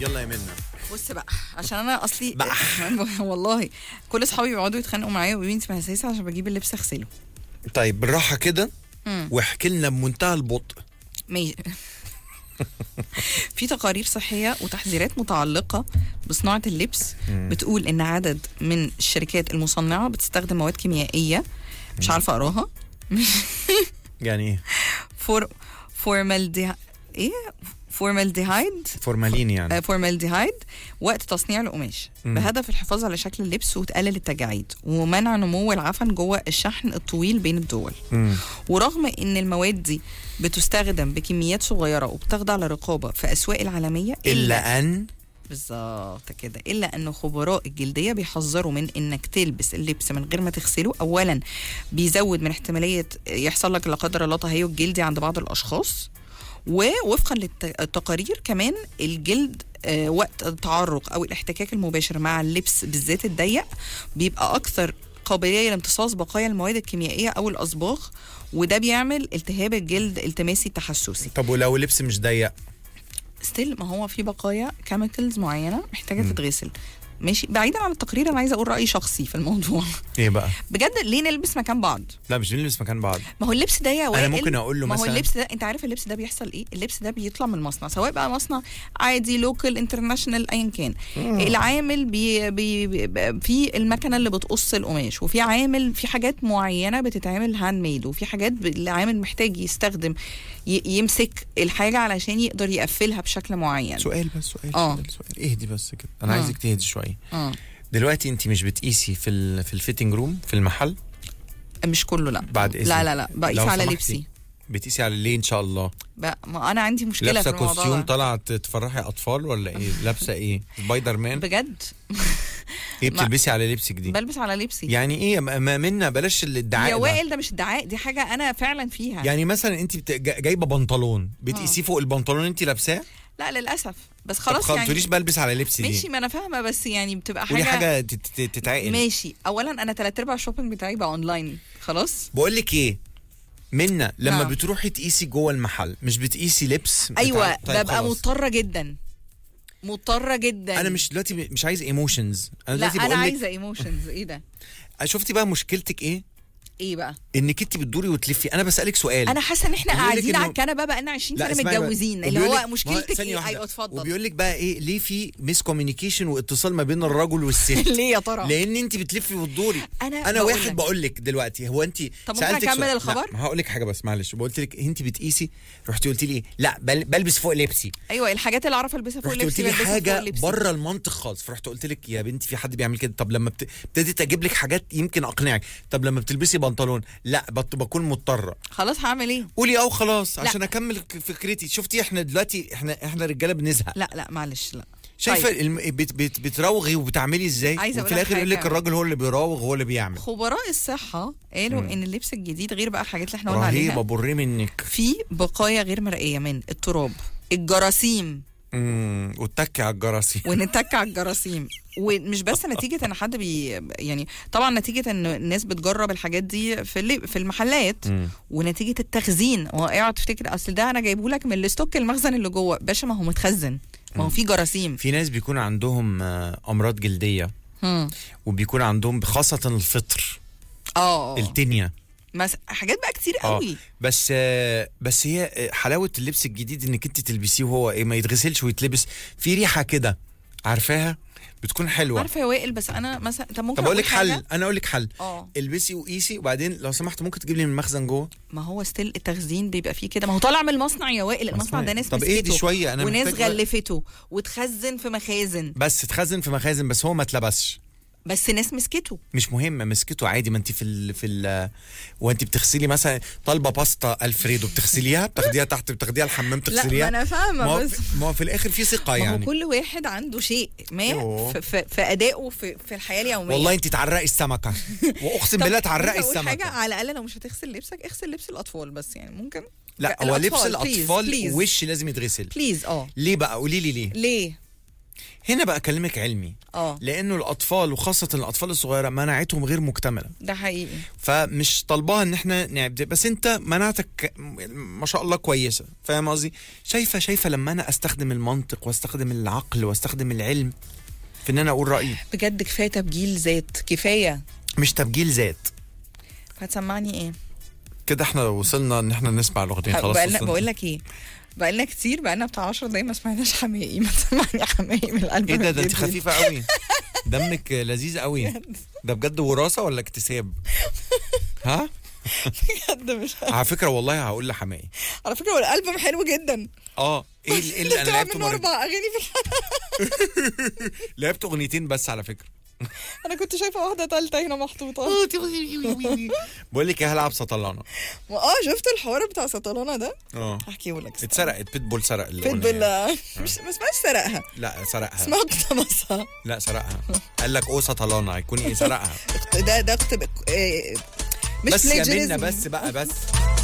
يلا يا منى بص بقى عشان انا اصلي بقى. والله كل اصحابي بيقعدوا يتخانقوا معايا ويقولوا لي انت مهساسه عشان بجيب اللبس اغسله طيب بالراحه كده مم. واحكي لنا بمنتهى البطء ماشي في تقارير صحيه وتحذيرات متعلقه بصناعه اللبس بتقول ان عدد من الشركات المصنعه بتستخدم مواد كيميائيه مش عارفه اقراها يعني ايه فور فورمالدي ايه فورمالديهايد فورمالين يعني آه، فورمالديهايد وقت تصنيع القماش مم. بهدف الحفاظ على شكل اللبس وتقلل التجاعيد ومنع نمو العفن جوه الشحن الطويل بين الدول مم. ورغم ان المواد دي بتستخدم بكميات صغيره وبتخضع لرقابه في اسواق العالميه الا ان بالظبط كده الا ان خبراء الجلديه بيحذروا من انك تلبس اللبس من غير ما تغسله اولا بيزود من احتماليه يحصل لك لا قدر الله تهيج جلدي عند بعض الاشخاص ووفقا للتقارير كمان الجلد آه، وقت التعرق او الاحتكاك المباشر مع اللبس بالذات الضيق بيبقى اكثر قابليه لامتصاص بقايا المواد الكيميائيه او الاصباغ وده بيعمل التهاب الجلد التماسي تحسسي طب ولو لبس مش ضيق ستيل ما هو في بقايا كيميكلز معينه محتاجه تتغسل ماشي بعيدا عن التقرير انا عايزه اقول رايي شخصي في الموضوع ايه بقى بجد ليه نلبس مكان بعض لا مش بنلبس مكان بعض ما هو اللبس ده يا وائل ممكن أقول له ما هو مثلاً- اللبس ده انت عارف اللبس ده بيحصل ايه اللبس ده بيطلع من المصنع سواء بقى مصنع عادي لوكال انترناشونال ايا كان العامل بي بي بي في المكنه اللي بتقص القماش وفي عامل في حاجات معينه بتتعمل هاند ميد وفي حاجات ب- العامل محتاج يستخدم ي- يمسك الحاجه علشان يقدر يقفلها بشكل معين سؤال بس سؤال آه. سؤال, سؤال اهدي بس كده انا آه. عايزك تهدي شويه اه دلوقتي انت مش بتقيسي في ال في الفيتنج روم في المحل مش كله لا بعد إذنك. لا لا لا بقيس لو على سمحتي. لبسي بتقيسي على ليه ان شاء الله بقى ما انا عندي مشكله لابسه في الموضوع كوستيوم ده. طلعت تفرحي اطفال ولا ايه لابسه ايه سبايدر مان بجد ايه ما- بتلبسي على لبسك دي بلبس على لبسي يعني ايه ما ما منا بلاش الادعاء يا ده. وائل ده مش ادعاء دي حاجه انا فعلا فيها يعني مثلا انت بت... جا- جايبه بنطلون بتقيسيه فوق البنطلون انت لابساه لا للاسف بس طب خلاص خلاص يعني تقوليش بلبس على لبسي دي ماشي ما انا فاهمه بس يعني بتبقى قولي حاجه, حاجه تت- تت- تتعقل ماشي اولا انا تلات ارباع الشوبينج بتاعي بقى اونلاين خلاص بقول لك ايه منا لما نعم. بتروحي تقيسي جوه المحل مش بتقيسي لبس بتاع- ايوه طيب ببقى خلاص. مضطره جدا مضطره جدا انا مش دلوقتي مش عايز ايموشنز انا لا دلوقتي انا بقول لك عايزه ايموشنز ايه ده شفتي بقى مشكلتك ايه ايه بقى انك انت بتدوري وتلفي انا بسالك سؤال انا حاسه ان احنا بيقول لك قاعدين على إنه- الكنبه بقى لنا 20 لا سنه اسمعي بقى. متجوزين اللي وبيقول هو لك- ما مشكلتك ثانية ايه واحدة. ايوه اتفضل وبيقول لك بقى ايه ليه في ميس كوميونيكيشن واتصال ما بين الرجل والست ليه يا ترى لان انت بتلفي وتدوري أنا انا بقول واحد لك. بقول لك دلوقتي هو انت طب ممكن أكمل الخبر؟ لا هقول لك حاجه بس معلش قلت لك انت بتقيسي رحتي قلت لي ايه لا بل بلبس فوق لبسي ايوه الحاجات اللي اعرف البسها فوق رحت قلت لبسي لي بلبسها حاجه فوق لبسي. بره المنطق خالص فرحت قلت لك يا بنتي في حد بيعمل كده طب لما بت... ابتديت اجيب لك حاجات يمكن اقنعك طب لما بتلبسي بنطلون لا بت... بكون مضطره خلاص هعمل ايه قولي او خلاص لا. عشان اكمل ك- فكرتي شفتي احنا دلوقتي احنا احنا رجاله بنزهق لا لا معلش لا شايفه طيب. الم... بت... بت... بتراوغي وبتعملي ازاي عايزة وفي أقول لك الاخر يقول لك حاجة. الراجل هو اللي بيراوغ هو اللي بيعمل خبراء الصحة قالوا ان اللبس الجديد غير بقى الحاجات اللي احنا قلنا عليها رهيبه بري منك في بقايا غير مرئية من التراب الجراثيم امم وتكي على الجراثيم ونتك على الجراثيم ومش بس نتيجة ان حد بي يعني طبعا نتيجة ان الناس بتجرب الحاجات دي في اللي في المحلات مم. ونتيجة التخزين هو اقعد تفتكر اصل ده انا جايبه لك من الاستوك المخزن اللي جوه باشا ما هو متخزن ما هو في جراثيم في ناس بيكون عندهم آه، امراض جلديه هم. وبيكون عندهم خاصه الفطر اه التنيا مس... حاجات بقى كتير اه قوي بس آه، بس هي آه، حلاوه اللبس الجديد انك انت تلبسيه وهو ايه ما يتغسلش ويتلبس في ريحه كده عارفاها بتكون حلوه عارفه يا وائل بس انا مثلا طب ممكن طب اقول لك حاجة؟ حل انا اقول لك حل اه البسي وقيسي وبعدين لو سمحت ممكن تجيب لي من المخزن جوه ما هو ستيل التخزين بيبقى فيه كده ما هو طالع من المصنع يا وائل المصنع ده ناس طب ايه دي مسكته شويه انا وناس محتاج بقى- غلفته وتخزن في مخازن بس تخزن في مخازن بس هو ما اتلبسش بس ناس مسكته مش مهم مسكته عادي ما انت في ال في ال وانت بتغسلي مثلا طالبه باستا الفريدو بتغسليها بتاخديها تحت بتاخديها الحمام لا ما تغسليها انا ما فاهمه هو, بس ما هو في الاخر في ثقه ما هو يعني كل واحد عنده شيء ما يوه. في, في, في ادائه في, في الحياه اليوميه والله انت تعرقي السمكه واقسم طب بالله بص تعرقي أقول حاجه السمكه على الاقل لو مش هتغسل لبسك اغسل لبس الاطفال بس يعني ممكن لا الأطفال، هو لبس please, الاطفال please. وش لازم يتغسل بليز اه ليه بقى قولي لي ليه ليه هنا بقى اكلمك علمي اه لانه الاطفال وخاصه الاطفال الصغيره مناعتهم غير مكتمله ده حقيقي فمش طالباها ان احنا نعبد بس انت مناعتك ما شاء الله كويسه فاهم قصدي شايفه شايفه لما انا استخدم المنطق واستخدم العقل واستخدم العلم في ان انا اقول رايي بجد كفايه تبجيل ذات كفايه مش تبجيل ذات هتسمعني ايه كده احنا وصلنا ان احنا نسمع الاغنيه خلاص بقولنا وصلنا. بقول لك ايه بقالنا كتير بقالنا بتاع 10 دقايق ما سمعناش حماقي ما تسمعني حماقي من القلب ايه ده ده من انت جديد. خفيفه قوي دمك لذيذ قوي ده بجد وراثه ولا اكتساب ها بجد مش على فكره والله هقول لحماقي على فكره هو الالبوم حلو جدا اه ايه اللي, إيه اللي انا بتاع لعبت منه مرة... اربع اغاني في الحلقه لعبت اغنيتين بس على فكره انا كنت شايفه واحده ثالثه هنا محطوطه بقول لك ايه هلعب سطلانه اه شفت الحوار بتاع سطلانه ده اه هحكيه لك اتسرقت بيتبول سرق فيت الأغنية. بالله مش ما اسمهاش سرقها لا سرقها اسمها اقتبسها لا سرقها قال لك او سطلانه هيكون ايه سرقها ده ده اقتب... إيه، مش بس يا منى plagiarism. بس بقى بس